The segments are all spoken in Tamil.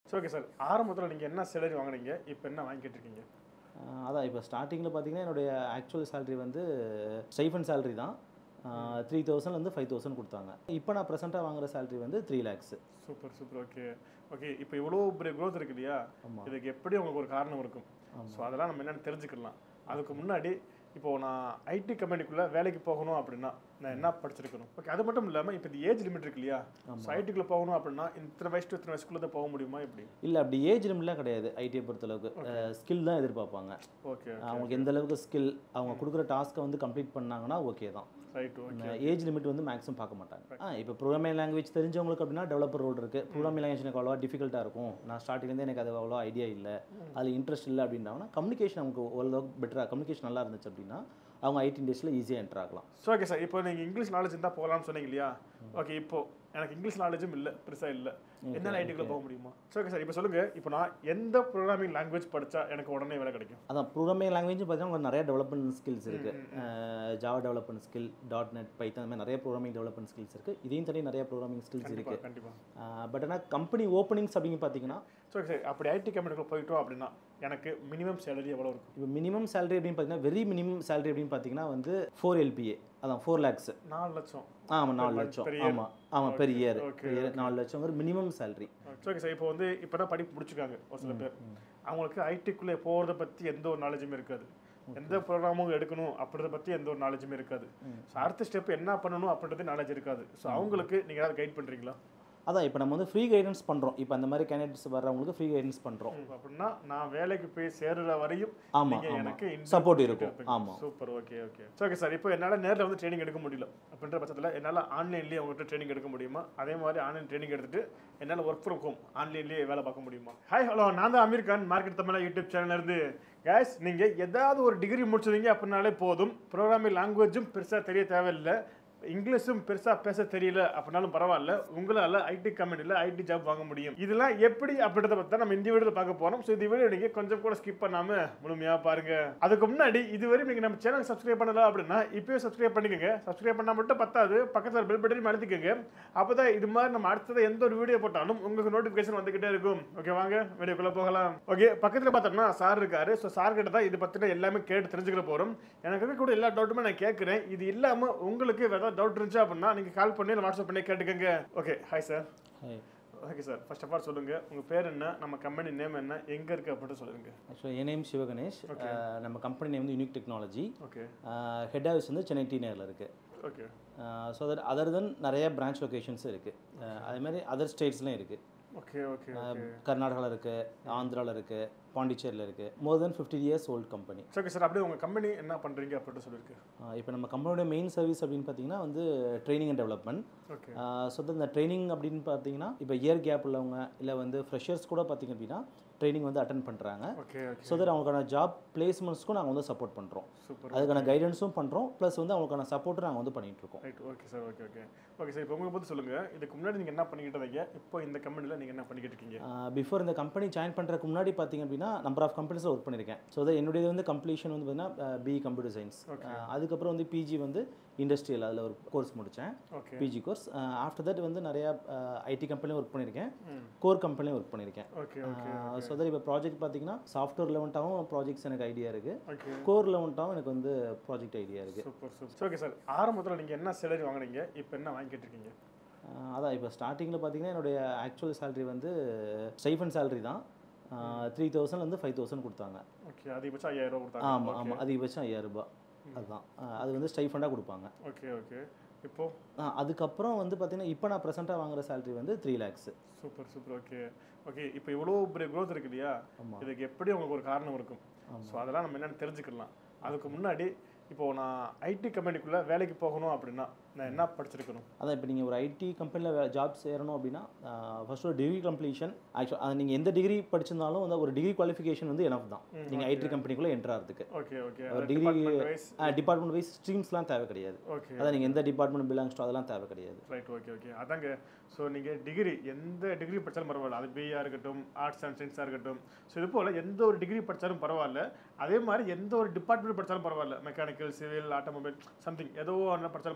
ஸோ ஓகே சார் ஆரம்பத்தில் நீங்கள் என்ன சேலரி வாங்குனீங்க இப்போ என்ன வாங்கிட்டு இருக்கீங்க ஆஹ் அதான் இப்போ ஸ்டார்டிங்கில் பார்த்தீங்கன்னா என்னுடைய ஆக்சுவல் சேலரி வந்து ஸ்டைஃபன் சேலரி தான் த்ரீ தௌசண்ட்லேருந்து ஃபைவ் தௌசண்ட் கொடுத்தாங்க இப்போ நான் ப்ரெசென்ட்டாக வாங்குற சேலரி வந்து three lakhs super super okay okay இப்போ இவ்வளோ பெரிய growth இருக்கு இல்லையா ஆமாம் இதுக்கு எப்படி உங்களுக்கு ஒரு காரணம் இருக்கும் ஸோ அதெல்லாம் நம்ம என்னன்னு தெரிஞ்சுக்கலாம் அதுக்கு முன்னாடி இப்போ நான் ஐடி கம்பெனிக்குள்ளே வேலைக்கு போகணும் அப்படின்னா நான் என்ன படிச்சிருக்கணும் ஓகே அது மட்டும் இல்லாமல் இப்போ இந்த ஏஜ் லிமிட் இருக்கு இல்லையா ஸோ ஐடிக்குள்ளே போகணும் அப்படின்னா இத்தனை வயசு to இத்தனை வயசுக்குள்ளே தான் போக முடியுமா எப்படி இல்லை அப்படி ஏஜ் லிமிட்லாம் கிடையாது ஐடியை பொறுத்தளவுக்கு ஸ்கில் தான் எதிர்பார்ப்பாங்க ஓகே அவங்களுக்கு எந்த அளவுக்கு ஸ்கில் அவங்க கொடுக்குற டாஸ்க்கை வந்து கம்ப்ளீட் பண்ணாங்கன்னா ஓகே தான் ரைட் ஓகே ஏஜ் லிமிட் வந்து மேக்ஸிமம் பார்க்க மாட்டாங்க ஆ இப்போ ப்ரோக்ராமிங் லாங்குவேஜ் தெரிஞ்சவங்களுக்கு அப்படின்னா டெவலப்பர் ரோல் இருக்குது ப்ரோக்ராமிங் லாங்குவேஜ் எனக்கு அவ்வளோவா டிஃபிகல்ட்டாக இருக்கும் நான் ஸ்டார்டிங்லேருந்து எனக்கு அது அவ்வளோ ஐடியா இல்லை அதில் இன்ட்ரெஸ்ட் இல்லை அப்படின்னாங்கன்னா கம்யூனிகேஷன் நமக்கு ஓரளவுக்கு பெட்டராக கம்யூனிகேஷன் நல்லா இருந்துச்சு அப்படின்னா அவங்க ஐடி இண்டஸ்ட்ரியில் ஈஸியாக என்டர் ஆகலாம் ஸோ ஓகே சார் இப்போ நீங்கள் இங்கிலீஷ் நாலேஜ் இருந்தால் போகலாம்னு சொன்னீங்க இல்லையா ஓகே இப்போ எனக்கு இங்கிலீஷ் நாலேஜும் இல்லை பெருசாக இல்லை என்ன ஐடிக்குள்ளே போக முடியுமா ஸோ ஓகே சார் இப்போ சொல்லுங்கள் இப்போ நான் எந்த ப்ரோக்ராமிங் லாங்குவேஜ் படித்தா எனக்கு உடனே வேலை கிடைக்கும் அதான் ப்ரோக்ராமிங் லாங்குவேஜ் பார்த்தீங்கன்னா உங்களுக்கு நிறைய டெவலப்மெண்ட் ஸ்கில்ஸ் இருக்குது Java development skill dot net Python அந்த மாதிரி நிறைய ப்ரோக்ராமிங் டெவலப்மெண்ட் ஸ்கில்ஸ் இருக்குது இதையும் தாண்டி நிறைய ப்ரோக்ராமிங் ஸ்கில்ஸ் இருக்குது கண்டிப்பாக பட் ஆனால் கம்பெனி ஓப்பனிங்ஸ் அப்படின்னு பார்த்தீங்கன்னா ஸோ ஓகே சார் அப்படி ஐடி கம்பெனிக்குள்ளே போயிட்டோம் அப்படின்னா எனக்கு மினிமம் சேலரி எவ்வளோ இருக்கும் இப்போ மினிமம் சேலரி அப்படின்னு பார்த்தீங்கன்னா வெரி மினிமம் சேலரி அப்படின்னு பார்த்தீங்கன்னா வந்து ஃபோர் எல்பிஏ அதான் ஃபோர் லேக்ஸ் நாலு லட்சம் ஆமாம் நாலு லட்சம் per year. ஆமாம் ஆமாம் பெர் இயர் okay, நாலு லட்சங்கிற minimum salary so okay sir இப்போ வந்து இப்போ தான் படிப்பு முடிச்சிருக்காங்க ஒரு சில பேர் அவங்களுக்கு ஐடிக்குள்ளே போகிறத பற்றி எந்த ஒரு நாலேஜுமே இருக்காது எந்த ப்ரோக்ராமும் எடுக்கணும் அப்படின்றத பற்றி எந்த ஒரு நாலேஜுமே இருக்காது ஸோ அடுத்த ஸ்டெப் என்ன பண்ணணும் அப்படின்றது நாலேஜ் இருக்காது ஸோ அவங்களுக்கு நீங்கள் ஏதாவது கைட் பண்ணுறீங்களா அதான் இப்போ நம்ம வந்து ஃப்ரீ கைடன்ஸ் பண்ணுறோம் இப்போ அந்த மாதிரி கேண்டிடேட்ஸ் வர்றவங்களுக்கு ஃப்ரீ கைடன்ஸ் பண்ணுறோம் அப்படின்னா நான் வேலைக்கு போய் சேர்ற வரையும் ஆமாம் நீங்க ஆமாம் எனக்கு சப்போர்ட் இருக்கும் ஆமாம் super okay okay okay sir இப்போ என்னால் நேரில் வந்து ட்ரைனிங் எடுக்க முடியல அப்படின்ற பட்சத்தில் என்னால் ஆன்லைன்லேயே உங்கள்கிட்ட ட்ரைனிங் எடுக்க முடியுமா அதே மாதிரி ஆன்லைன் ட்ரைனிங் எடுத்துட்டு என்னால் ஒர்க் ஃப்ரம் ஹோம் ஆன்லைன்லேயே வேலை பார்க்க முடியுமா ஹாய் ஹலோ நான் தான் அமீர் கான் மார்க்கெட் தமிழா யூடியூப் சேனல்ல இருந்து கேஸ் நீங்கள் ஏதாவது ஒரு டிகிரி முடிச்சிருந்தீங்க அப்படின்னாலே போதும் ப்ரோக்ராமிங் லாங்குவேஜும் பெருசாக தெரிய தேவையில்லை இங்கிலீஷும் பெருசா பேச தெரியல அப்படின்னாலும் பரவாயில்ல உங்களால ஐடி கம்பெனியில் ஐடி ஜாப் வாங்க முடியும் இதெல்லாம் எப்படி அப்படின்றத பத்தி தான் நம்ம இந்த வீடியோவில் பார்க்க போறோம் ஸோ இந்த வீடியோ நீங்க கொஞ்சம் கூட ஸ்கிப் பண்ணாம முழுமையா பாருங்க அதுக்கு முன்னாடி இதுவரை நீங்க நம்ம சேனல் சப்ஸ்கிரைப் பண்ணல அப்படின்னா இப்பயே சப்ஸ்கிரைப் பண்ணிக்கோங்க சப்ஸ்கிரைப் பண்ணா மட்டும் பத்தாது பக்கத்தில் பெல் பட்டன் அழுத்திக்கோங்க அப்பதான் இது மாதிரி நம்ம அடுத்தது எந்த ஒரு வீடியோ போட்டாலும் உங்களுக்கு நோட்டிஃபிகேஷன் வந்துகிட்டே இருக்கும் ஓகே வாங்க வீடியோக்குள்ள போகலாம் ஓகே பக்கத்துல பார்த்தோம்னா சார் இருக்காரு ஸோ சார் கிட்ட தான் இது பத்தின எல்லாமே கேட்டு தெரிஞ்சுக்கிற போறோம் எனக்கு இருக்கக்கூடிய எல்லா டவுட்டுமே நான் கேட்குறேன் இது இல்லாம உங்களுக்கு ஏதாவது டவுட் இருந்துச்சு அப்படின்னா நீங்க கால் பண்ணி இல்லை வாட்ஸ்அப் பண்ணி கேட்டுக்கோங்க okay hi sir hi okay sir first of all சொல்லுங்க உங்க பேர் என்ன நம்ம கம்பெனி நேம் என்ன எங்க இருக்கு அப்படின்னு சொல்லுங்க ஆக்சுவலாக என் நேம் சிவகணேஷ் அஹ் நம்ம கம்பெனி நேம் வந்து unique technology okay head office வந்து சென்னை டி நேரில் இருக்குது okay so that other then நிறைய பிரான்ச் லொகேஷன்ஸ் இருக்குது அதே மாதிரி அதர் ஸ்டேட்ஸ்லையும் இருக்குது ஓகே ஓகே ஓகே கர்நாடகாவில் இருக்குது ஆந்திராவில் இருக்குது பாண்டிச்சேரியில் இருக்குது more then fifty years old company okay sir அப்படியே உங்க கம்பெனி என்ன பண்றீங்க அப்படின்னு சொல்லிருக்கு இப்போ நம்ம கம்பெனியோட மெயின் சர்வீஸ் அப்படின்னு பார்த்தீங்கன்னா வந்து training and development okay so இந்த ட்ரைனிங் அப்படின்னு பார்த்தீங்கன்னா இப்போ இயர் கேப் உள்ளவங்க இல்லை வந்து ஃப்ரெஷர்ஸ் கூட பார்த்தீங்க அப்படின்னா ட்ரைனிங் வந்து அட்டன் பண்ணுறாங்க ஓகே ஓகே ஸோ தட் அவங்களுக்கான ஜாப் பிளேஸ்மெண்ட்ஸ்க்கும் நாங்கள் வந்து சப்போர்ட் பண்ணுறோம் சூப்பர் அதுக்கான கைடன்ஸும் பண்ணுறோம் ப்ளஸ் வந்து அவங்களுக்கான சப்போர்ட்டும் நாங்கள் வந்து பண்ணிட்டு இருக்கோம் right okay sir okay okay okay sir இப்போ உங்களை பற்றி சொல்லுங்க இதுக்கு முன்னாடி நீங்க என்ன பண்ணிக்கிட்டு இருந்தீங்க இப்போ இந்த கம்பெனியில் நீங்க என்ன பண்ணிக்கிட்டு இருக்கீங்க பிஃபோர் இந்த கம்பெனி ஜாயின் பண்ணுறதுக்கு முன்னாடி பார்த்தீங்க அப்படின்னா நம்பர் ஆஃப் கம்பெனிஸில் ஒர்க் பண்ணியிருக்கேன் ஸோ அது என்னுடைய வந்து கம்ப்ளீஷன் வந்து பார்த்தீங்கன்னா பி கம்ப்யூட்டர் சயின்ஸ் அதுக்கப்புறம் வந்து பிஜி வந்து இண்டஸ்ட்ரியல் அதில் ஒரு கோர்ஸ் முடித்தேன் okay PG course after that வந்து நிறையா ஐடி கம்பெனியும் ஒர்க் பண்ணியிருக்கேன் கோர் கம்பெனியும் ஒர்க் பண்ணியிருக்கேன் ஓகே ஓகே ஸோ தட் இப்போ ப்ராஜெக்ட் பார்த்தீங்கன்னா சாஃப்ட்வேர் லெவன்ட்டாகவும் ப்ராஜெக்ட்ஸ் எனக்கு ஐடியா இருக்குது ஓகே கோர் லெவன்ட்டாகவும் எனக்கு வந்து ப்ராஜெக்ட் ஐடியா இருக்குது சூப்பர் சூப்பர் ஓகே சார் ஆரம்பத்தில் நீங்கள் என்ன சேலரி வாங்குனீங்க இப்போ என்ன வாங்கிட்டு இருக்கீங்க அதான் இப்போ ஸ்டார்டிங்கில் பார்த்தீங்கன்னா என்னுடைய ஆக்சுவல் சேலரி வந்து ஸ்டைஃபன் சேலரி தான் த்ரீ தௌசண்ட்லேருந்து ஃபைவ் தௌசண்ட் கொடுத்தாங்க ஓகே அதிகபட்சம் ஐயாயிரம் ரூபா கொடுத்தாங்க ஆமாம் ஆமாம் அதிகபட்சம் ஐயாயிரம் ரூபாய் அதுதான் ஆஹ் அது வந்து ஸ்டைஃபண்டாக கொடுப்பாங்க ஓகே ஓகே இப்போ ஆஹ் அதுக்கப்புறம் வந்து பார்த்தீங்கன்னா இப்போ நான் ப்ரெசென்ட்டாக வாங்குற சேலரி வந்து three lakhs super super okay okay இப்போ இவ்வளோ பெரிய growth இருக்கு இல்லையா ஆமாம் இதுக்கு எப்படி உங்களுக்கு ஒரு காரணம் இருக்கும் ஸோ அதெல்லாம் நம்ம என்னன்னு தெரிஞ்சுக்கலாம் அதுக்கு முன்னாடி இப்போ நான் ஐடி கம்பெனிக்குள்ளே வேலைக்கு போகணும் அப்படின்னா நான் என்ன படிச்சிருக்கணும் அதான் இப்போ நீங்கள் ஒரு ஐடி கம்பெனியில் ஜாப் சேரணும் அப்படின்னா ஃபர்ஸ்ட் ஒரு டிகிரி கம்ப்ளீஷன் ஆக்சுவல் அது நீங்கள் எந்த டிகிரி படிச்சிருந்தாலும் வந்து ஒரு டிகிரி குவாலிஃபிகேஷன் வந்து எனஃப் தான் நீங்கள் ஐடி கம்பெனிக்குள்ளே என்டர் ஆகிறதுக்கு ஓகே ஓகே ஒரு டிகிரி வைஸ் டிபார்ட்மெண்ட் வைஸ் ஸ்ட்ரீம்ஸ்லாம் தேவை கிடையாது ஓகே அதான் நீங்கள் எந்த டிபார்ட்மெண்ட் பிலாங்ஸ் டு அதெல்லாம் தேவை கிடையாது ரைட் ஓகே ஓகே அதாங்க ஸோ நீங்கள் டிகிரி எந்த டிகிரி படித்தாலும் பரவாயில்ல அது பிஏஆ இருக்கட்டும் ஆர்ட்ஸ் அண்ட் சயின்ஸாக இருக்கட்டும் ஸோ இது போல் எந்த ஒரு டிகிரி படித்தாலும் பரவாயில்ல அதே மாதிரி எந்த ஒரு டிபார்ட்மெண்ட் படித்தாலும் பரவாயில்ல மெக்கானிக்கல் சிவில் ஆட்டோமொபைல் சம்திங் ஏதோ ஒன்று படித்தாலும் பரவாயில்ல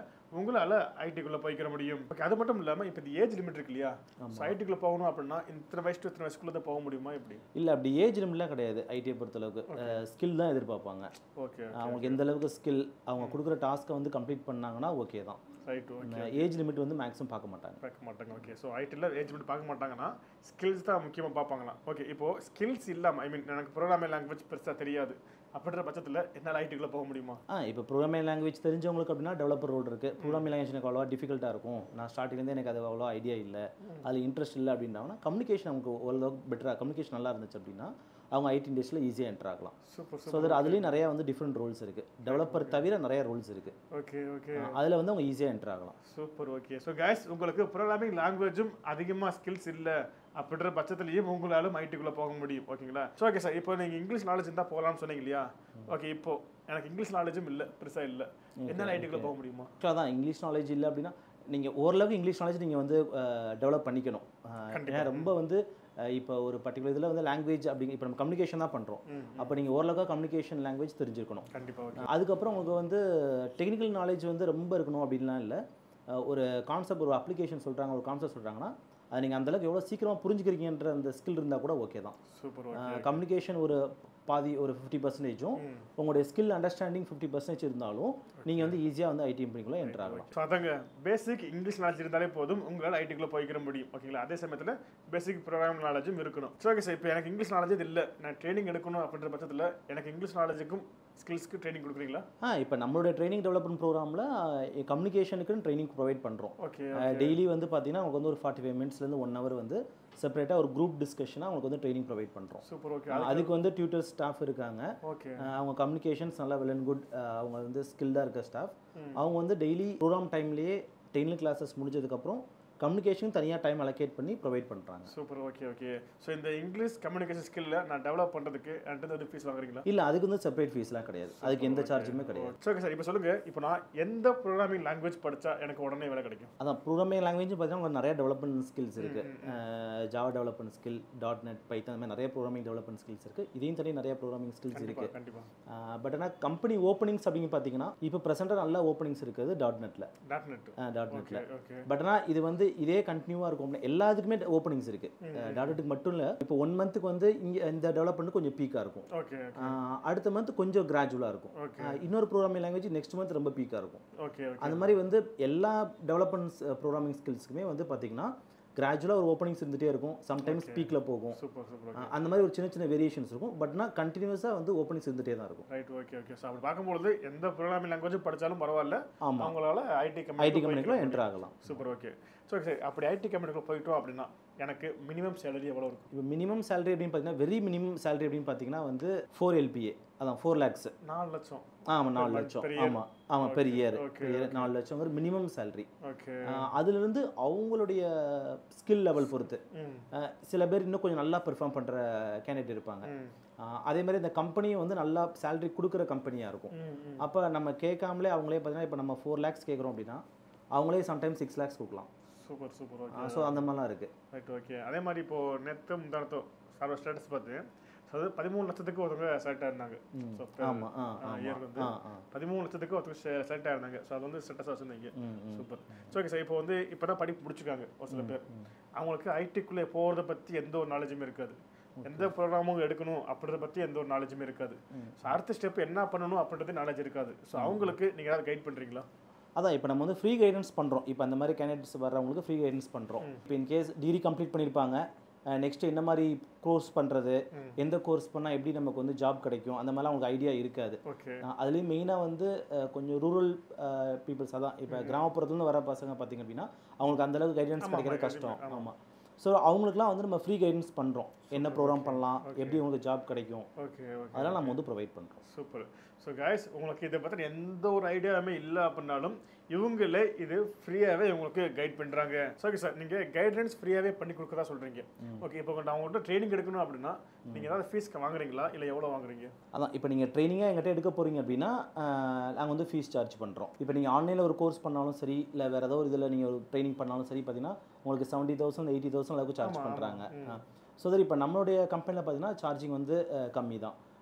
உங்களால் ஐடிக்குள்ளே போய்க்கிற முடியும் ஓகே அது மட்டும் இல்லாமல் இப்போ இந்த ஏஜ் லிமிட் இருக்கு இல்லையா ஸோ ஐடிக்குள்ளே போகணும் அப்படின்னா இத்தனை வயசு to இத்தனை வயசுக்குள்ளே தான் போக முடியுமா எப்படி இல்லை அப்படி ஏஜ் லிமிட்லாம் கிடையாது ஐடியை பொறுத்தளவுக்கு ஸ்கில் தான் எதிர்பார்ப்பாங்க ஓகே அவங்களுக்கு எந்த அளவுக்கு ஸ்கில் அவங்க கொடுக்குற டாஸ்க்கை வந்து கம்ப்ளீட் பண்ணாங்கன்னா ஓகே தான் ரைட் ஓகே ஏஜ் லிமிட் வந்து மேக்ஸிமம் பார்க்க மாட்டாங்க பார்க்க மாட்டாங்க ஓகே ஸோ ஐடியில் ஏஜ் லிமிட் பார்க்க மாட்டாங்கன்னா ஸ்கில்ஸ் தான் முக்கியமாக பார்ப்பாங்களா ஓகே இப்போ ஸ்கில்ஸ் இல்லாமல் ஐ மீன் எனக்கு ப்ரோக்ராமிங் லாங்குவேஜ் பெருசாக தெரியாது அப்படின்ற பட்சத்தில் என்னால் ஐடிக்குள்ளே போக முடியுமா ஆ இப்போ ப்ரோக்ராமிங் லாங்குவேஜ் தெரிஞ்சவங்களுக்கு அப்படின்னா டெவலப்பர் ரோல் இருக்குது ப்ரோக்ராமிங் லாங்குவேஜ் எனக்கு அவ்வளோவா டிஃபிகல்ட்டாக இருக்கும் நான் ஸ்டார்டிங்லேருந்து எனக்கு அது அவ்வளோ ஐடியா இல்லை அதில் இன்ட்ரெஸ்ட் இல்லை அப்படின்னாங்கன்னா கம்யூனிகேஷன் நமக்கு ஓரளவுக்கு பெட்டராக கம்யூனிகேஷன் நல்லா இருந்துச்சு அப்படின்னா அவங்க ஐடி இண்டஸ்ட்ரியில் ஈஸியாக என்டர் ஆகலாம் சூப்பர் ஸோ அதில் அதுலேயும் நிறையா வந்து டிஃப்ரெண்ட் ரோல்ஸ் இருக்குது டெவலப்பர் தவிர நிறைய ரோல்ஸ் இருக்குது ஓகே ஓகே அதில் வந்து அவங்க ஈஸியாக என்டர் ஆகலாம் சூப்பர் ஓகே ஸோ கைஸ் உங்களுக்கு ப்ரோக்ராமிங் லாங்குவேஜும் அதிகமாக ஸ்கில்ஸ் இல்லை அப்படின்ற பட்சத்துலையும் உங்களாலும் ஐடிக்குள்ளே போக முடியும் ஓகேங்களா ஸோ ஓகே சார் இப்போ நீங்கள் இங்கிலீஷ் நாலேஜ் இருந்தால் போகலாம்னு சொன்னீங்க இல்லையா ஓகே இப்போ எனக்கு இங்கிலீஷ் நாலேஜும் இல்லை பெருசாக இல்லை என்னால் ஐடிக்குள்ளே போக முடியுமா ஆக்சுவலாக தான் இங்கிலீஷ் நாலேஜ் இல்லை அப்படின்னா நீங்கள் ஓரளவுக்கு இங்கிலீஷ் நாலேஜ் நீங்கள் வந்து டெவலப் பண்ணிக்கணும் அஹ், ஏன்னா ரொம்ப வந்து அஹ், இப்போ ஒரு பர்டிகுலர் இதில் வந்து லாங்குவேஜ் அப்படிங்க இப்போ நம்ம கம்யூனிகேஷன் தான் பண்ணுறோம் ம், அப்போ நீங்கள் ஓரளவுக்கு கம்யூனிகேஷன் லாங்குவேஜ் தெரிஞ்சிருக்கணும் கண்டிப்பாக ஓகே அதுக்கப்புறம் உங்களுக்கு வந்து டெக்னிக்கல் நாலேஜ் வந்து ரொம்ப இருக்கணும் அப்படின்லாம் இல்லை அஹ், ஒரு கான்செப்ட் ஒரு அப்ளிகேஷன் சொல்கிறாங்க ஒரு கான்செப்ட் சொல்கிறாங்கன்னா அது நீங்கள் அந்தளவுக்கு எவ்வளோ சீக்கிரமாக புரிஞ்சுக்கிறீங்கன்ற அந்த ஸ்கில் இருந்தால் கூட ஓகே தான் சூப்பர் ஓகே கம்யூனிகேஷன் ஒரு பாதி ஒரு ஃபிஃப்டி பர்சன்டேஜும் உங்களுடைய ஸ்கில் அண்டர்ஸ்டாண்டிங் ஃபிஃப்டி பர்சன்டேஜ் இருந்தாலும் நீங்கள் வந்து ஈஸியாக வந்து ஐடி கம்பெனிக்குள்ளே என்டர் ஆகலாம் ஸோ அதாங்க பேசிக் இங்கிலீஷ் நாலேஜ் இருந்தாலே போதும் உங்களால் ஐடிக்குள்ளே போய்க்கிற முடியும் ஓகேங்களா அதே சமயத்தில் பேசிக் ப்ரோக்ராம் நாலேஜும் இருக்கணும் ஸோ ஓகே சார் இப்போ எனக்கு இங்கிலீஷ் நாலேஜ் இல்லை நான் ட்ரைனிங் எடுக்கணும் அப்படின்ற பட்சத்தில் எனக்கு இங்கிலீஷ் நாலேஜுக்கும் ஸ்கில்ஸ்க்கு ட்ரைனிங் கொடுக்குறீங்களா ஆ இப்போ நம்மளுடைய ட்ரைனிங் டெவலப்மெண்ட் ப்ரோக்ராமில் கம்யூனிகேஷனுக்குன்னு ட்ரைனிங் ப்ரொவைட் பண்ணுறோம் ஓகே டெய்லி வந்து பார்த்தீங்கன்னா உங்களுக்கு வந்து ஒரு ஃபார்ட்டி ஃபைவ் மினிட்ஸ்லேருந்து ஒன் ஹவர் வந்து செப்பரேட்டாக ஒரு குரூப் டிஸ்கஷனாக அவங்களுக்கு வந்து ட்ரைனிங் ப்ரொவைட் பண்ணுறோம் சூப்பர் ஓகே அதுக்கு வந்து டியூட்டர் ஸ்டாஃப் இருக்காங்க ஓகே அஹ் அவங்க கம்யூனிகேஷன்ஸ் நல்லா வெல் அண்ட் குட் அவங்க வந்து ஸ்கில்டாக இருக்க ஸ்டாஃப் அவங்க வந்து டெய்லி ப்ரோக்ராம் டைம்லேயே டெய்லி கிளாஸஸ் முடிஞ்சதுக்கப்புறம் கம்யூனிகேஷன் தனியாக டைம் அலோகேட் பண்ணி ப்ரொவைட் பண்ணுறாங்க சூப்பர் ஓகே ஓகே ஸோ இந்த இங்கிலீஷ் கம்யூனிகேஷன் ஸ்கில்ல நான் டெவலப் பண்ணுறதுக்கு என்கிட்ட வந்து ஃபீஸ் வாங்குறீங்களா இல்லை அதுக்கு வந்து செப்பரேட் ஃபீஸ்லாம் கிடையாது அதுக்கு எந்த சார்ஜுமே கிடையாது ஸோ ஓகே சார் இப்போ சொல்லுங்க இப்போ நான் எந்த ப்ரோக்ராமிங் லாங்குவேஜ் படிச்சா எனக்கு உடனே வேலை கிடைக்கும் அதான் ப்ரோக்ராமிங் லாங்குவேஜ் பார்த்தீங்கன்னா உங்களுக்கு நிறைய டெவலப்மெண்ட் ஸ்கில்ஸ் இருக்குது Java development skill dot net Python அந்த மாதிரி நிறைய ப்ரோக்ராமிங் டெவலப்மெண்ட் ஸ்கில்ஸ் இருக்குது இதையும் தனி நிறைய ப்ரோக்ராமிங் ஸ்கில்ஸ் இருக்குது கண்டிப்பா பட் ஆனால் கம்பெனி ஓப்பனிங்ஸ் அப்படின்னு பார்த்தீங்கன்னா இப்போ ப்ரெசென்ட்டாக நல்ல ஓப்பனிங்ஸ் இருக்குது டாட் நெட்டில் டாட் நெட் டாட் நெட்டில் ஓகே பட் ஆனால் இது வந்து இதே கண்டினியூவாக இருக்கும் அப்படின்னா எல்லாத்துக்குமே ஓப்பனிங்ஸ் இருக்குது டாட் நெட்டுக்கு மட்டும் இல்லை இப்போ ஒன் மந்த்துக்கு வந்து இங்கே இந்த டெவலப்மெண்ட் கொஞ்சம் பீக்காக இருக்கும் ஓகே ஆஹ் அடுத்த மந்த் கொஞ்சம் கிராஜுவலாக இருக்கும் ஓகே ஆஹ் இன்னொரு ப்ரோக்ராமிங் லாங்குவேஜ் நெக்ஸ்ட் மந்த் ரொம்ப பீக்காக இருக்கும் ஓகே ஓகே அந்த மாதிரி வந்து எல்லா டெவலப்மெண்ட்ஸ் ப்ரோக்ராமிங் ஸ்கில்ஸ்க்குமே வந்து பார்த்தீங்கன்னா கிராஜுவலாக ஒரு ஓப்பனிங்ஸ் இருந்துகிட்டே இருக்கும் சம்டைம்ஸ் பீக்கில் போகும் சூப்பர் சூப்பர் ஆஹ் அந்த மாதிரி ஒரு சின்ன சின்ன வேரியேஷன்ஸ் இருக்கும் பட்னா கண்டினியூஸாக வந்து ஓப்பனிங்ஸ் இருந்துகிட்டே தான் இருக்கும் ரைட் ஓகே ஓகே ஸோ அப்படி பார்க்கும்பொழுது எந்த ப்ரோக்ராமிங் லாங்குவேஜ் படிச்சாலும் பரவாயில்ல ஆமாம் அவங்களால ஐடி ஐடி கம்பெனி கம்பெனிக்குள்ள என்டர் ஆகலாம் சூப்பர் ஓகே ஸோ சரி அப்படி ஐடி கம்பெனிக்குள்ள போயிட்டோம் அப்படின்னா எனக்கு மினிமம் சேலரி எவ்வளோ இருக்கும் இப்போ மினிமம் சேலரி அப்படின்னு பார்த்தீங்கன்னா வெரி மினிமம் சேலரி அப்படின்னு பார்த்தீங்கன்னா வந்து ஃபோர் எல்பிஏ அதான் ஃபோர் லேக்ஸ் நாலு லட்சம் ஆமாம் நாலு month, லட்சம் per year. ஆமாம் ஆமாம் per year okay, per year நாலு லட்சங்கிற மினிமம் சேலரி ஓகே அதுலேருந்து அவங்களுடைய ஸ்கில் லெவல் பொறுத்து ம் ஆஹ் சில பேர் இன்னும் கொஞ்சம் நல்லா பெர்ஃபார்ம் பண்ணுற கேண்டிடேட் இருப்பாங்க ம் ஆஹ் அதே மாதிரி இந்த கம்பெனியும் வந்து நல்லா சேலரி கொடுக்குற கம்பெனியாக இருக்கும் ம் ம் அப்போ நம்ம கேட்காமலே அவங்களே பார்த்தீங்கன்னா இப்போ நம்ம ஃபோர் லேக்ஸ் கேட்குறோம் அப்படின்னா அவங்களே சம்டைம்ஸ் சிக்ஸ் லேக்ஸ் கொடுக்கலாம் சூப்பர் சூப்பர் ஓகே ஸோ அந்த மாதிரிலாம் இருக்குது ரைட் ஓகே அதே மாதிரி இப்போ நேற்று முந்தானத்தோ சார் ஸ்டேட்டஸ் பார்த்து so அது பதிமூணு லட்சத்துக்கு ஒருத்தவங்க செலக்ட் ஆயிருந்தாங்க ஸோ ஆமாம் ஆ இயர் ஆமாம் வந்து ஆ ஆ பதிமூணு லட்சத்துக்கு ஒருத்தவங்க செலக்ட் ஆயிருந்தாங்க ஸோ அது வந்து ஸ்டேட்டஸ் வச்சிருந்தீங்க ம் ம் சூப்பர் ஸோ ஓகே சார் இப்போ வந்து இப்போ தான் படிப்பு முடிச்சிருக்காங்க ஒரு சில பேர் அவங்களுக்கு ஐடிக்குள்ளே போகிறத பற்றி எந்த ஒரு நாலேஜுமே இருக்காது எந்த ப்ரோக்ராமும் எடுக்கணும் அப்படின்றத பற்றி எந்த ஒரு நாலேஜுமே இருக்காது ஸோ அடுத்த ஸ்டெப் என்ன பண்ணணும் அப்படின்றது நாலேஜ் இருக்காது ஸோ அவங்களுக்கு நீங்கள் ஏதாவது கைட் பண்ணுறீங்களா அதான் இப்போ நம்ம வந்து ஃப்ரீ கைடன்ஸ் பண்ணுறோம் இப்போ அந்த மாதிரி கேண்டிடேட்ஸ் வர்றவங்களுக்கு ஃப்ரீ கைடன்ஸ் பண்ணுறோம் இப்போ இன்கேஸ் டிகிரி கம்ப்ளீட் பண்ணியிருப்பாங்க நெக்ஸ்ட் என்ன மாதிரி கோர்ஸ் பண்ணுறது எந்த கோர்ஸ் பண்ணால் எப்படி நமக்கு வந்து ஜாப் கிடைக்கும் அந்த மாதிரிலாம் அவங்களுக்கு ஐடியா இருக்காது ஓகே அஹ் அதுலேயும் மெயினாக வந்து அஹ் கொஞ்சம் ரூரல் பீப்புள்ஸ் அதான் இப்போ கிராமப்புறத்துலேருந்து வர பசங்க பார்த்தீங்க அப்படின்னா அவங்களுக்கு அந்த அளவுக்கு கைடன்ஸ் கிடைக்கிறது கஷ்டம் ஆமாம் ஸோ அவங்களுக்குலாம் வந்து நம்ம ஃப்ரீ கைடன்ஸ் பண்ணுறோம் என்ன ப்ரோக்ராம் பண்ணலாம் எப்படி உங்களுக்கு ஜாப் கிடைக்கும் ஓகே ஓகே அதெல்லாம் நம்ம வந்து ப்ரொவைட் பண்ணுறோம் சூப்பர் ஸோ guys உங்களுக்கு இதை பற்றி எந்த ஒரு ஐடியாவுமே இல்லை அப்படின்னாலும் இவங்களே இது ஃப்ரீயாகவே இவங்களுக்கு கைட் பண்ணுறாங்க ஸோ ஓகே சார் நீங்கள் கைடன்ஸ் ஃப்ரீயாகவே பண்ணி கொடுக்குறதா சொல்கிறீங்க ஓகே இப்போ நான் உங்கள்கிட்ட ட்ரைனிங் எடுக்கணும் அப்படின்னா நீங்கள் ஏதாவது ஃபீஸ் வாங்குறீங்களா இல்லை எவ்வளோ வாங்குறீங்க அதான் இப்போ நீங்கள் ட்ரைனிங்காக எங்கிட்ட எடுக்க போகிறீங்க அப்படின்னா நாங்கள் வந்து ஃபீஸ் சார்ஜ் பண்ணுறோம் இப்போ நீங்கள் ஆன்லைனில் ஒரு கோர்ஸ் பண்ணாலும் சரி இல்லை வேறு ஏதோ ஒரு இதில் நீங்கள் ஒரு ட்ரைனிங் பண்ணாலும் சரி பார்த்தீங்கன்னா உங்களுக்கு செவன்ட்டி தௌசண்ட் எயிட்டி தௌசண்ட் அளவுக்கு சார்ஜ் பண்ணுறாங்க ஸோ தட் இப்போ நம்மளுடைய கம்பெனியில் பார்த்தீங்கன்னா சார்ஜிங் வந்து கம்மி தான்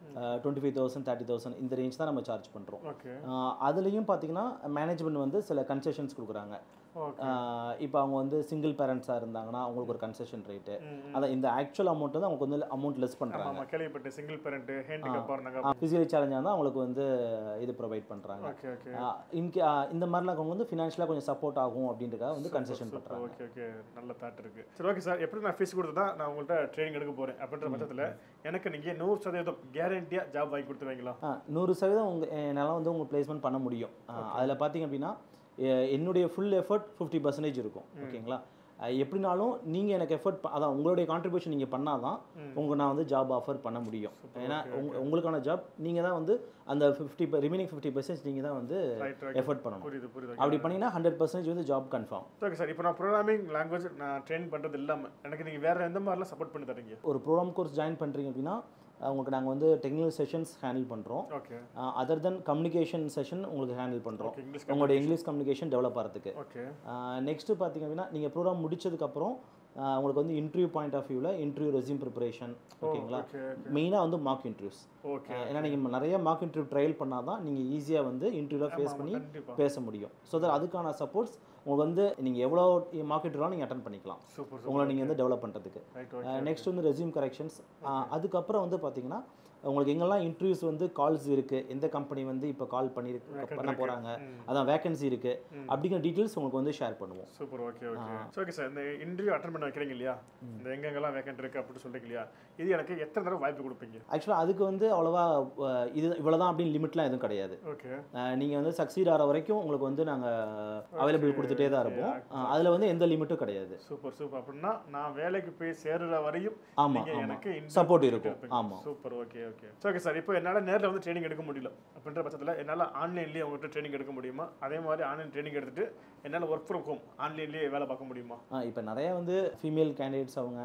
twenty five thousand thirty thousand இந்த ரேஞ்ச் தான் நம்ம சார்ஜ் பண்ணுறோம் ஓகே அதுலேயும் பார்த்தீங்கன்னா மேனேஜ்மெண்ட் வந்து சில கன்செஷன்ஸ் கொடுக்குறாங்க ஓகே இப்போ அவங்க வந்து சிங்கிள் பேரண்ட்ஸாக இருந்தாங்கன்னா அவங்களுக்கு ஒரு கன்செஷன் ரேட்டு ம், ம். அதான் இந்த ஆக்சுவல் அமௌண்ட் வந்து அவங்களுக்கு வந்து அமௌண்ட் லெஸ் ஆமா பண்ணுறாங்க ஆமா கேள்விப்பட்டேன் சிங்கிள் பேரண்ட் ஹேண்டிகேப் இருந்தாங்க ஃபிசிக்கலி சேலஞ்சாக இருந்தால் அவங்களுக்கு வந்து இது ப்ரொவைட் பண்ணுறாங்க ஓகே ஓகே இன்கே இந்த மாதிரிலாம் அவங்க வந்து ஃபினான்ஷியலாக கொஞ்சம் சப்போர்ட் ஆகும் அப்படின்றக்காக வந்து கன்செஷன் பண்ணுறாங்க ஓகே ஓகே நல்ல தாட் இருக்கு சரி ஓகே சார் எப்படி நான் ஃபீஸ் கொடுத்து தான் நான் உங்கள்கிட்ட ட்ரைனிங் எடுக்க போறேன் அப்படின்ற பட்சத்தில் எனக்கு நீங்க நூறு சதவீதம் கேரண்டியா ஜாப் வாங்கி கொடுத்துருவீங்களா ஆ நூறு சதவீதம் உங்கள் என்னால் வந்து உங்கள் பிளேஸ்மெண்ட் பண்ண முடியும் அதில் பார்த்தீங்க அப்படின்னா எ- என்னுடைய ஃபுல் எஃபர்ட் ஃபிஃப்டி பர்சன்டேஜ் இருக்கும் ஓகேங்களா அஹ் எப்படினாலும் நீங்கள் எனக்கு எஃபர்ட் அதான் உங்களுடைய கான்ட்ரிபியூஷன் நீங்கள் பண்ணால் தான் உங்கள் நான் வந்து ஜாப் ஆஃபர் பண்ண முடியும் ஏன்னா உங்க உங்களுக்கான ஜாப் நீங்கள் தான் வந்து அந்த ஃபிஃப்டி ரிமைனிங் ஃபிஃப்டி பர்சன்டேஜ் நீங்கள் தான் வந்து ரைட் ரைட் எஃபர்ட் பண்ணணும் புரியுது புரியுது அப்படி பண்ணிங்கன்னா ஹண்ட்ரட் பர்சன்டேஜ் வந்து ஜாப் கன்ஃபார்ம் ஓகே சார் இப்போ நான் ப்ரோக்ராமிங் லாங்குவேஜ் நான் ட்ரெயின் பண்றது இல்லாம எனக்கு நீங்க வேற எந்த மாதிரிலாம் சப்போர்ட் பண்ணி தரீங்க ஒரு ப்ரோக்ராம் கோர்ஸ் ஜாயின் பண்ணுறீங்க அப்படின்னா அஹ் உங்களுக்கு நாங்கள் வந்து டெக்னிக்கல் செஷன்ஸ் ஹேண்டில் பண்ணுறோம் okay other then communication session உங்களுக்கு ஹேண்டில் பண்ணுறோம் ஓகே இங்கிலீஷ் உங்களோட இங்கிலீஷ் கம்யூனிகேஷன் டெவலப் ஆகிறதுக்கு ஓகே நெக்ஸ்ட்டு பார்த்தீங்க அப்படின்னா நீங்கள் ப்ரோக்ராம் முடிச்சதுக்கப்புறம் ஆஹ் உங்களுக்கு வந்து இன்டர்வியூ பாயிண்ட் ஆஃப் வியூவில் இன்டர்வியூ ரெஸ்யூம் ப்ரிப்பரேஷன் ஓகேங்களா ஓகே மெயினாக வந்து மார்க் இன்டர்வியூஸ் ஓகே ஏன்னா நீங்கள் நிறைய மார்க் இன்டர்வியூ ட்ரையல் பண்ணால் தான் நீங்கள் ஈஸியாக வந்து இன்டர்வியூவில் ஃபேஸ் பண்ணி கண்டிப்பா பேச முடியும் ஸோ தட் அதுக்கான சப்போர்ட்ஸ் உங்களுக்கு வந்து நீங்கள் எவ்வளோ மார்க் இன்டர்வியூலாம் நீங்கள் அட்டன் பண்ணிக்கலாம் சூப்பர் சூப்பர் உங்களை நீங்கள் வந்து டெவலப் பண்ணுறதுக்கு ரைட் ஓகே நெக்ஸ்ட் வந்து ரெஸ்யூம் கரெக்ஷன்ஸ் அதுக்கப்புறம் வந்து பார்த்தீங்கன்னா உங்களுக்கு எங்கெல்லாம் இன்டர்வியூஸ் வந்து கால்ஸ் இருக்குது எந்த கம்பெனி வந்து இப்போ கால் பண்ணி பண்ண போகிறாங்க அதான் வேகன்சி இருக்குது அப்படிங்கிற டீட்டெயில்ஸ் உங்களுக்கு வந்து ஷேர் பண்ணுவோம் super okay okay okay sir இந்த இன்டர்வியூ அட்டன் பண்ண வைக்கிறீங்க இல்லையா இந்த எங்கெங்கெல்லாம் வேக்கன்ட் இருக்கு அப்படின்னு சொல்றீங்க இல்லையா இது எனக்கு எத்தனை தடவை வாய்ப்பு கொடுப்பீங்க ஆக்சுவலாக அதுக்கு வந்து அவ்வளோவா அஹ், இது இவ்வளோதான் அப்படின்னு லிமிட்லாம் எதுவும் கிடையாது ஓகே நீங்கள் வந்து சக்சீட் ஆகிற வரைக்கும் உங்களுக்கு வந்து நாங்கள் அவைலபிள் கொடுத்துட்டே தான் இருப்போம் அதில் வந்து எந்த லிமிட்டும் கிடையாது சூப்பர் சூப்பர் அப்படின்னா நான் வேலைக்கு போய் சேர்ற வரையும் ஆமாம் நீங்க ஆமாம் எனக்கு சப்போர்ட் இருக்கும் ஆமாம் super okay okay okay sir இப்போ என்னால் நேரில் வந்து ட்ரைனிங் எடுக்க முடியல அப்படின்ற பட்சத்தில் என்னால் ஆன்லைன்லேயே உங்கள்கிட்ட ட்ரைனிங் எடுக்க முடியுமா அதே மாதிரி ஆன்லைன் ட்ரைனிங் எடுத்துட்டு என்னால் ஒர்க் ஃப்ரம் ஹோம் ஆன்லைன்லேயே வேலை பார்க்க முடியுமா இப்போ நிறைய வந்து ஃபீமேல் கேண்டிடேட்ஸ் அவங்க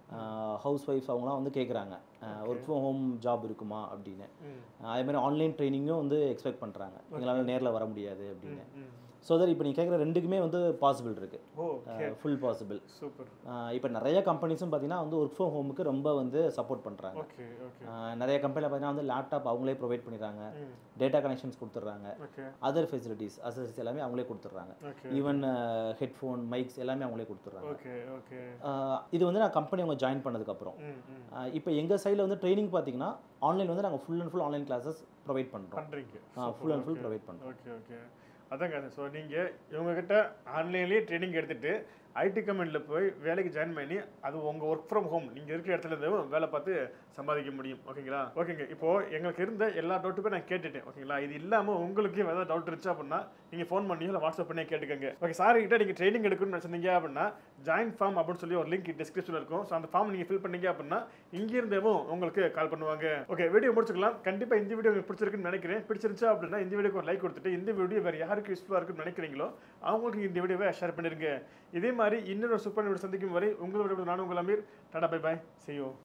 ஹவுஸ் ஒய்ஃப்ஸ் அவங்களாம் வந்து கேட்குறாங்க ஒர்க் ஃப்ரம் ஹோம் ஜாப் இருக்குமா அப்படின்னு ம் அதே மாதிரி ஆன்லைன் ட்ரைனிங்கும் வந்து எக்ஸ்பெக்ட் பண்ணுறாங்க எங்களால் நேரில் வர முடியாது அப்படின்னு ம் ஸோ தட் இப்போ நீங்கள் கேட்குற ரெண்டுக்குமே வந்து பாசிபிள் இருக்குது ஓ ஃபுல் பாசிபிள் சூப்பர் இப்போ நிறைய கம்பெனிஸும் பார்த்தீங்கன்னா வந்து ஒர்க் ஃப்ரம் ஹோமுக்கு ரொம்ப வந்து சப்போர்ட் பண்ணுறாங்க ஓகே ஓகே நிறைய கம்பெனியில் பார்த்தீங்கன்னா வந்து லேப்டாப் அவங்களே ப்ரொவைட் பண்ணிடுறாங்க ம் டேட்டா கனெக்ஷன்ஸ் கொடுத்துட்றாங்க ஓகே அதர் ஃபெசிலிட்டிஸ் அசஸ் எல்லாமே அவங்களே கொடுத்துட்றாங்க ஓகே ஈவன் ஹெட்ஃபோன் மைக்ஸ் எல்லாமே அவங்களே கொடுத்துட்றாங்க ஓகே ஓகே இது வந்து நான் கம்பெனி அவங்க ஜாயின் பண்ணதுக்கப்புறம் ம் ம் இப்போ எங்கள் சைடில் வந்து ட்ரைனிங் பார்த்தீங்கன்னா ஆன்லைன் வந்து நாங்கள் full and full online classes provide பண்ணுறோம் பண்ணுறீங்க ஃபுல் அண்ட் ஃபுல் ப்ரொவைட் பண்ணுறோம் ஓகே ஓகே அதாங்க ஸோ நீங்கள் இவங்ககிட்ட ஆன்லைன்லேயே ட்ரைனிங் எடுத்துட்டு ஐடி கம்பெனியில் போய் வேலைக்கு ஜாயின் பண்ணி அது உங்கள் ஒர்க் ஃப்ரம் ஹோம் நீங்கள் இருக்கிற இடத்துல இருந்தும் வேலை பார்த்து சம்பாதிக்க முடியும் ஓகேங்களா ஓகேங்க இப்போது எங்களுக்கு இருந்த எல்லா டவுட்டுமே நான் கேட்டுட்டேன் ஓகேங்களா இது இல்லாமல் உங்களுக்கு ஏதாவது டவுட் இருந்துச்சு அப்படின்னா நீங்கள் ஃபோன் பண்ணி இல்லை வாட்ஸ்அப் பண்ணி கேட்டுக்கோங்க ஓகே சார் கிட்ட நீங்கள் ட்ரைனிங் எடுக்கணும்னு நினச்சிருந்தீங்க அப்படின்னா ஜாயின் ஃபார்ம் அப்படின்னு சொல்லி ஒரு லிங்க் டிஸ்கிரிப்ஷனில் இருக்கும் ஸோ அந்த ஃபார்ம் நீங்கள் ஃபில் பண்ணீங்க அப்படின்னா இங்கிருந்தேவும் உங்களுக்கு கால் பண்ணுவாங்க ஓகே வீடியோ முடிச்சுக்கலாம் கண்டிப்பாக இந்த வீடியோ உங்களுக்கு பிடிச்சிருக்குன்னு நினைக்கிறேன் பிடிச்சிருந்துச்சு அப்படின்னா இந்த வீடியோக்கு ஒரு லைக் கொடுத்துட்டு இந்த வீடியோ வேறு யாருக்கு யூஸ்ஃபுல்லாக இருக்குன்னு நினைக்கிறீங்களோ அவங்களுக்கு இந்த வீடியோவை ஷேர் பண்ணிருங்க இதே மாதிரி இன்னொரு சூப்பர் வீடியோ சந்திக்கும் வரை உங்களோட நானும் உங்கள் அமீர் டாடா பை பாய் செய்யும்